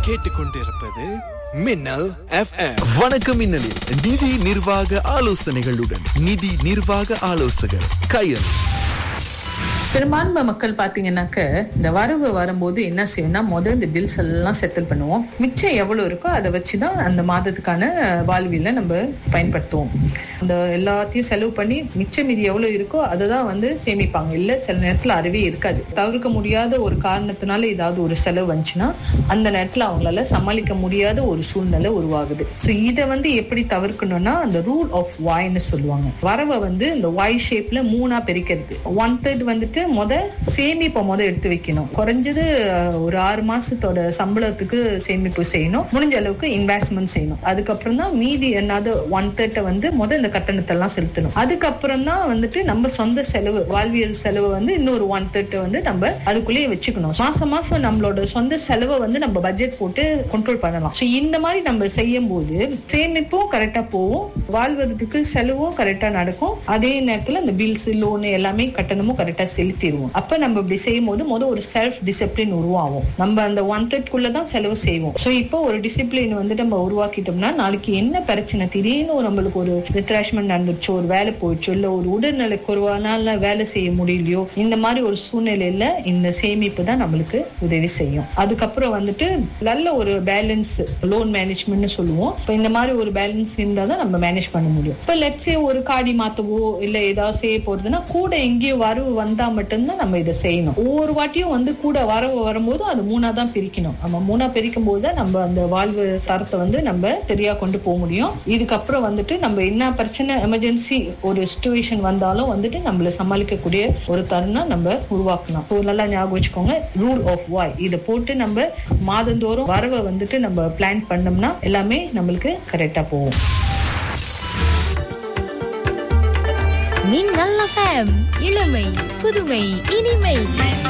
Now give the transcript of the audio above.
கேட்டுக்கொண்டிருப்பது மின்னல் எஃப்எம் வணக்கம் மின்னலில் நிதி நிர்வாக ஆலோசனைகளுடன் நிதி நிர்வாக ஆலோசகர் கயல் பெரும்பான்மை மக்கள் பாத்தீங்கன்னாக்க இந்த வரவு வரும்போது என்ன செய்யணும்னா முதல் இந்த பில்ஸ் எல்லாம் செட்டில் பண்ணுவோம் மிச்சம் எவ்வளவு இருக்கோ அதை வச்சுதான் அந்த மாதத்துக்கான வாழ்வியல நம்ம பயன்படுத்துவோம் அந்த எல்லாத்தையும் செலவு பண்ணி மிச்சம் மீதி எவ்வளவு இருக்கோ அதை தான் வந்து சேமிப்பாங்க இல்ல சில நேரத்துல அறிவே இருக்காது தவிர்க்க முடியாத ஒரு காரணத்தினால ஏதாவது ஒரு செலவு வந்துச்சுன்னா அந்த நேரத்துல அவங்களால சமாளிக்க முடியாத ஒரு சூழ்நிலை உருவாகுது ஸோ இதை வந்து எப்படி தவிர்க்கணும்னா அந்த ரூல் ஆஃப் வாய்னு சொல்லுவாங்க வரவை வந்து இந்த வாய் ஷேப்ல மூணா பிரிக்கிறது ஒன் தேர்ட் வந்துட்டு முத சேமிப்பை முத எடுத்து வைக்கணும் குறைஞ்சது அஹ், ஒரு ஆறு மாசத்தோட சம்பளத்துக்கு சேமிப்பு செய்யணும் முடிஞ்ச அளவுக்கு இன்வெஸ்ட்மெண்ட் செய்யணும் அதுக்கப்புறம் தான் மீதி என்னது ஒன் தேர்ட்டை வந்து முத இந்த கட்டணத்தை எல்லாம் செலுத்தணும் அதுக்கப்புறம் தான் வந்துட்டு நம்ம சொந்த செலவு வாழ்வியல் செலவு வந்து இன்னொரு ஒன் தேர்ட்டை வந்து நம்ம அதுக்குள்ளேயே வச்சுக்கணும் மாசம் மாசம் நம்மளோட சொந்த செலவை வந்து நம்ம பட்ஜெட் போட்டு கண்ட்ரோல் பண்ணலாம் ஸோ இந்த மாதிரி நம்ம செய்யும் போது சேமிப்பும் கரெக்டா போகும் வாழ்வதற்கு செலவும் கரெக்டா நடக்கும் அதே நேரத்துல இந்த பில்ஸ் லோன் எல்லாமே கட்டணமும் கரெக்டா செலுத்திடுவோம் அப்ப நம்ம இப்படி செய்யும் போது முதல் ஒரு செல்ஃப் டிசிப்ளின் உருவாகும் நம்ம அந்த ஒன் தேர்ட்குள்ள தான் செலவு செய்வோம் ஸோ இப்போ ஒரு டிசிப்ளின் வந்து நம்ம உருவாக்கிட்டோம்னா நாளைக்கு என்ன பிரச்சனை திடீர்னு ஒரு நம்மளுக்கு ஒரு ரித்ராஷ்மெண்ட் நடந்துச்சோ ஒரு வேலை போயிடுச்சோ இல்ல ஒரு உடல்நல குறைவானால வேலை செய்ய முடியலையோ இந்த மாதிரி ஒரு சூழ்நிலையில இந்த சேமிப்பு தான் நம்மளுக்கு உதவி செய்யும் அதுக்கப்புறம் வந்துட்டு நல்ல ஒரு பேலன்ஸ் லோன் மேனேஜ்மெண்ட்னு சொல்லுவோம் இப்போ இந்த மாதிரி ஒரு பேலன்ஸ் இருந்தா தான் நம்ம மேனேஜ் பண்ண முடியும் இப்போ லெட்ஸே ஒரு காடி மாத்தவோ இல்ல ஏதாவது செய்ய போறதுன்னா கூட எங்கேயோ வரவு வந்தா மட்டும்தான் நம்ம இதை செய்யணும் ஒவ்வொரு வாட்டியும் வந்து கூட வரவு வரும்போது அது மூணா தான் பிரிக்கணும் நம்ம மூணா பிரிக்கும் போது தான் நம்ம அந்த வாழ்வு தரத்தை வந்து நம்ம சரியா கொண்டு போக முடியும் இதுக்கப்புறம் வந்துட்டு நம்ம என்ன பிரச்சனை எமர்ஜென்சி ஒரு சுச்சுவேஷன் வந்தாலும் வந்துட்டு நம்மள சமாளிக்கக்கூடிய ஒரு தருணம் நம்ம உருவாக்கலாம் So, நல்லா ஞாபகம் வச்சுக்கோங்க ரூல் ஆஃப் வாய் இதை போட்டு நம்ம மாதந்தோறும் வரவை வந்துட்டு நம்ம பிளான் பண்ணோம்னா எல்லாமே நம்மளுக்கு கரெக்டா போகும் மின்னல் எஃப்எம் இளமை புதுமை இனிமை